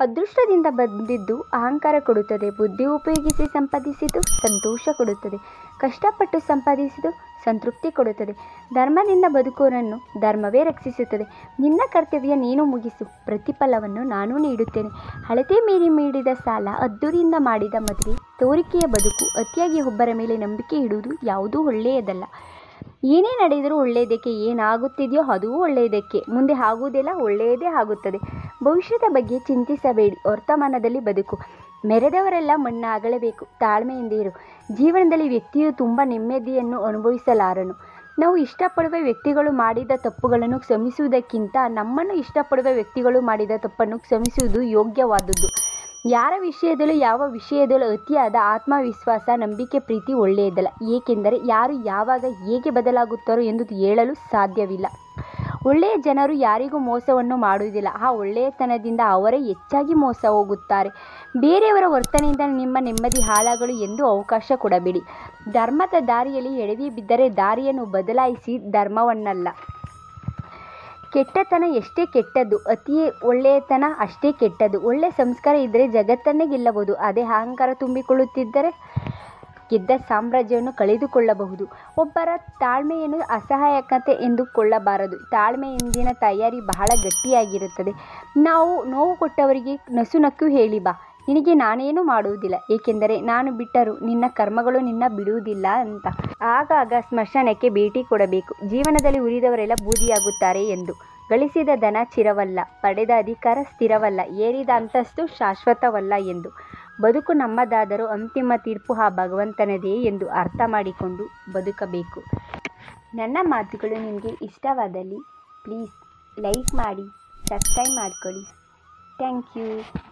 ಅದೃಷ್ಟದಿಂದ ಬಂದಿದ್ದು ಅಹಂಕಾರ ಕೊಡುತ್ತದೆ ಬುದ್ಧಿ ಉಪಯೋಗಿಸಿ ಸಂಪಾದಿಸಿದ್ದು ಸಂತೋಷ ಕೊಡುತ್ತದೆ ಕಷ್ಟಪಟ್ಟು ಸಂಪಾದಿಸಿದ್ದು ಸಂತೃಪ್ತಿ ಕೊಡುತ್ತದೆ ಧರ್ಮದಿಂದ ಬದುಕುವರನ್ನು ಧರ್ಮವೇ ರಕ್ಷಿಸುತ್ತದೆ ನಿನ್ನ ಕರ್ತವ್ಯ ನೀನು ಮುಗಿಸು ಪ್ರತಿಫಲವನ್ನು ನಾನು ನೀಡುತ್ತೇನೆ ಹಳತೆ ಮೀರಿ ಮೀಡಿದ ಸಾಲ ಅದ್ದೂರಿಂದ ಮಾಡಿದ ಮದುವೆ ತೋರಿಕೆಯ ಬದುಕು ಅತಿಯಾಗಿ ಒಬ್ಬರ ಮೇಲೆ ನಂಬಿಕೆ ಇಡುವುದು ಯಾವುದೂ ಒಳ್ಳೆಯದಲ್ಲ ಏನೇ ನಡೆದರೂ ಒಳ್ಳೆಯದಕ್ಕೆ ಏನಾಗುತ್ತಿದೆಯೋ ಅದೂ ಒಳ್ಳೆಯದಕ್ಕೆ ಮುಂದೆ ಆಗುವುದೆಲ್ಲ ಒಳ್ಳೆಯದೇ ಆಗುತ್ತದೆ ಭವಿಷ್ಯದ ಬಗ್ಗೆ ಚಿಂತಿಸಬೇಡಿ ವರ್ತಮಾನದಲ್ಲಿ ಬದುಕು ಮೆರೆದವರೆಲ್ಲ ಮಣ್ಣಾಗಲೇಬೇಕು ತಾಳ್ಮೆಯಿಂದ ಇರು ಜೀವನದಲ್ಲಿ ವ್ಯಕ್ತಿಯು ತುಂಬ ನೆಮ್ಮದಿಯನ್ನು ಅನುಭವಿಸಲಾರನು ನಾವು ಇಷ್ಟಪಡುವ ವ್ಯಕ್ತಿಗಳು ಮಾಡಿದ ತಪ್ಪುಗಳನ್ನು ಕ್ಷಮಿಸುವುದಕ್ಕಿಂತ ನಮ್ಮನ್ನು ಇಷ್ಟಪಡುವ ವ್ಯಕ್ತಿಗಳು ಮಾಡಿದ ತಪ್ಪನ್ನು ಕ್ಷಮಿಸುವುದು ಯೋಗ್ಯವಾದುದು ಯಾರ ವಿಷಯದಲ್ಲೂ ಯಾವ ವಿಷಯದಲ್ಲೂ ಅತಿಯಾದ ಆತ್ಮವಿಶ್ವಾಸ ನಂಬಿಕೆ ಪ್ರೀತಿ ಒಳ್ಳೆಯದಲ್ಲ ಏಕೆಂದರೆ ಯಾರು ಯಾವಾಗ ಹೇಗೆ ಬದಲಾಗುತ್ತಾರೋ ಎಂದು ಹೇಳಲು ಸಾಧ್ಯವಿಲ್ಲ ಒಳ್ಳೆಯ ಜನರು ಯಾರಿಗೂ ಮೋಸವನ್ನು ಮಾಡುವುದಿಲ್ಲ ಆ ಒಳ್ಳೆಯತನದಿಂದ ಅವರೇ ಹೆಚ್ಚಾಗಿ ಮೋಸ ಹೋಗುತ್ತಾರೆ ಬೇರೆಯವರ ವರ್ತನೆಯಿಂದ ನಿಮ್ಮ ನೆಮ್ಮದಿ ಹಾಳಾಗಲು ಎಂದು ಅವಕಾಶ ಕೊಡಬೇಡಿ ಧರ್ಮದ ದಾರಿಯಲ್ಲಿ ಎಡವಿ ಬಿದ್ದರೆ ದಾರಿಯನ್ನು ಬದಲಾಯಿಸಿ ಧರ್ಮವನ್ನಲ್ಲ ಕೆಟ್ಟತನ ಎಷ್ಟೇ ಕೆಟ್ಟದ್ದು ಅತಿ ಒಳ್ಳೆಯತನ ಅಷ್ಟೇ ಕೆಟ್ಟದ್ದು ಒಳ್ಳೆ ಸಂಸ್ಕಾರ ಇದ್ದರೆ ಜಗತ್ತನ್ನೇ ಗೆಲ್ಲಬಹುದು ಅದೇ ಅಹಂಕಾರ ತುಂಬಿಕೊಳ್ಳುತ್ತಿದ್ದರೆ ಗೆದ್ದ ಸಾಮ್ರಾಜ್ಯವನ್ನು ಕಳೆದುಕೊಳ್ಳಬಹುದು ಒಬ್ಬರ ತಾಳ್ಮೆಯನ್ನು ಅಸಹಾಯಕತೆ ಎಂದುಕೊಳ್ಳಬಾರದು ತಾಳ್ಮೆಯಿಂದಿನ ತಯಾರಿ ಬಹಳ ಗಟ್ಟಿಯಾಗಿರುತ್ತದೆ ನಾವು ನೋವು ಕೊಟ್ಟವರಿಗೆ ನಸುನಕ್ಕು ಹೇಳಿ ಬಾ ನಿನಗೆ ನಾನೇನು ಮಾಡುವುದಿಲ್ಲ ಏಕೆಂದರೆ ನಾನು ಬಿಟ್ಟರೂ ನಿನ್ನ ಕರ್ಮಗಳು ನಿನ್ನ ಬಿಡುವುದಿಲ್ಲ ಅಂತ ಆಗಾಗ ಸ್ಮಶಾನಕ್ಕೆ ಭೇಟಿ ಕೊಡಬೇಕು ಜೀವನದಲ್ಲಿ ಉರಿದವರೆಲ್ಲ ಬೂದಿಯಾಗುತ್ತಾರೆ ಎಂದು ಗಳಿಸಿದ ಧನ ಚಿರವಲ್ಲ ಪಡೆದ ಅಧಿಕಾರ ಸ್ಥಿರವಲ್ಲ ಏರಿದ ಅಂತಸ್ತು ಶಾಶ್ವತವಲ್ಲ ಎಂದು ಬದುಕು ನಮ್ಮದಾದರೂ ಅಂತಿಮ ತೀರ್ಪು ಆ ಭಗವಂತನದೇ ಎಂದು ಅರ್ಥ ಮಾಡಿಕೊಂಡು ಬದುಕಬೇಕು ನನ್ನ ಮಾತುಗಳು ನಿಮಗೆ ಇಷ್ಟವಾದಲ್ಲಿ ಪ್ಲೀಸ್ ಲೈಕ್ ಮಾಡಿ ಸಬ್ಸ್ಕ್ರೈಬ್ ಮಾಡಿಕೊಳ್ಳಿ ಥ್ಯಾಂಕ್ ಯು